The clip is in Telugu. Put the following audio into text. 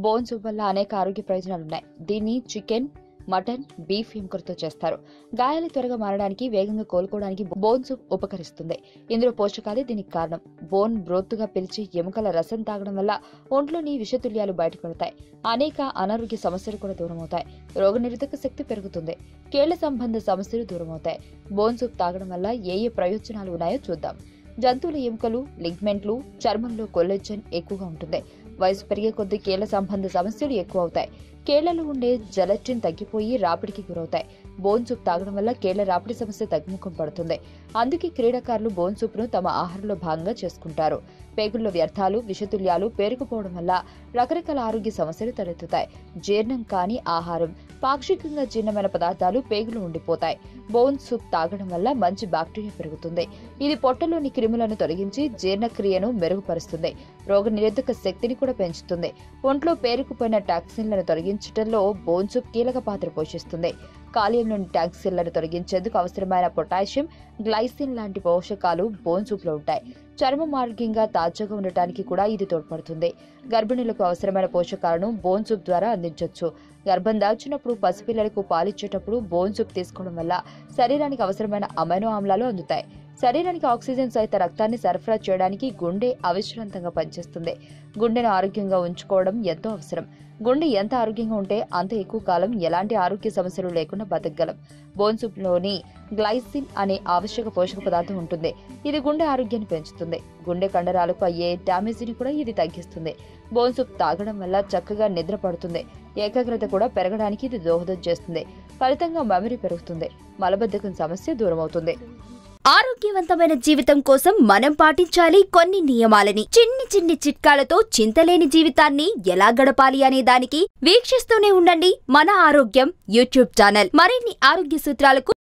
బోన్ సూప్ వల్ల అనేక ఆరోగ్య ప్రయోజనాలున్నాయి దీన్ని చికెన్ మటన్ బీఫ్ ఎముకలతో చేస్తారు గాయాలు త్వరగా మారడానికి వేగంగా కోలుకోవడానికి బోన్ సూప్ ఉపకరిస్తుంది ఇందులో పోషకాలే దీనికి కారణం బోన్ బ్రోత్తుగా పిలిచి ఎముకల రసం తాగడం వల్ల ఒంట్లోని విషతుల్యాలు బయటపడతాయి అనేక అనారోగ్య సమస్యలు కూడా దూరమవుతాయి రోగనిరోధక శక్తి పెరుగుతుంది కీళ్ల సంబంధ సమస్యలు దూరమవుతాయి బోన్ సూప్ తాగడం వల్ల ఏ ఏ ప్రయోజనాలు ఉన్నాయో చూద్దాం జంతువుల ఎముకలు లిగ్మెంట్లు చర్మంలో కొల్లెజన్ ఎక్కువగా ఉంటుంది వయసు పెరిగే కొద్దీ కీళ్ల సంబంధ సమస్యలు ఎక్కువ అవుతాయి కేళ్లలో ఉండే జలటిన్ తగ్గిపోయి రాపిడికి గురవుతాయి బోన్ సూప్ తాగడం వల్ల కేళ్ల రాపిడి సమస్య తగ్గుముఖం పడుతుంది అందుకే క్రీడాకారులు బోన్ సూప్ ను తమ ఆహారంలో భాగంగా చేసుకుంటారు పేగుల్లో వ్యర్థాలు విషతుల్యాలు పేరుకుపోవడం వల్ల రకరకాల ఆరోగ్య సమస్యలు తలెత్తుతాయి జీర్ణం కాని ఆహారం పాక్షికంగా జీర్ణమైన పదార్థాలు పేగులు ఉండిపోతాయి బోన్ సూప్ తాగడం వల్ల మంచి బాక్టీరియా పెరుగుతుంది ఇది పొట్టలోని క్రిములను తొలగించి జీర్ణక్రియను మెరుగుపరుస్తుంది రోగ నిరోధక శక్తిని కూడా పెంచుతుంది ఒంట్లో పేరుకుపోయిన టాక్సిన్లను తొలగించడంలో బోన్ సూప్ కీలక పాత్ర పోషిస్తుంది కాలియంలోని టాక్సిన్లను తొలగించేందుకు అవసరమైన పొటాషియం గ్లైసిన్ లాంటి పోషకాలు బోన్ సూప్ లో ఉంటాయి చర్మం ఆరోగ్యంగా తాజాగా ఉండటానికి కూడా ఇది తోడ్పడుతుంది గర్భిణులకు అవసరమైన పోషకాలను బోన్ సూప్ ద్వారా అందించవచ్చు గర్భం దాల్చినప్పుడు పసిపిల్లలకు పాలిచ్చేటప్పుడు బోన్ సూప్ తీసుకోవడం వల్ల శరీరానికి అవసరమైన అమైనో ఆమ్లాలు అందుతాయి శరీరానికి ఆక్సిజన్ సహిత రక్తాన్ని సరఫరా చేయడానికి గుండె అవిశ్రాంతంగా పనిచేస్తుంది గుండెను ఆరోగ్యంగా ఉంచుకోవడం ఎంతో అవసరం గుండె ఎంత ఆరోగ్యంగా ఉంటే అంత ఎక్కువ కాలం ఎలాంటి ఆరోగ్య సమస్యలు లేకుండా బతకగలం బోన్ సూప్ లోని గ్లైసిన్ అనే ఆవశ్యక పోషక పదార్థం ఉంటుంది ఇది గుండె ఆరోగ్యాన్ని పెంచుతుంది గుండె కండరాలకు అయ్యే డ్యామేజ్ ని కూడా ఇది తగ్గిస్తుంది బోన్ సూప్ తాగడం వల్ల చక్కగా నిద్ర పడుతుంది ఏకాగ్రత కూడా పెరగడానికి ఇది దోహదం చేస్తుంది ఫలితంగా మెమరీ పెరుగుతుంది మలబద్ధకం సమస్య దూరమవుతుంది ఆరోగ్యవంతమైన జీవితం కోసం మనం పాటించాలి కొన్ని నియమాలని చిన్ని చిన్ని చిట్కాలతో చింతలేని జీవితాన్ని ఎలా గడపాలి అనే దానికి వీక్షిస్తూనే ఉండండి మన ఆరోగ్యం యూట్యూబ్ ఛానల్ మరిన్ని ఆరోగ్య సూత్రాలకు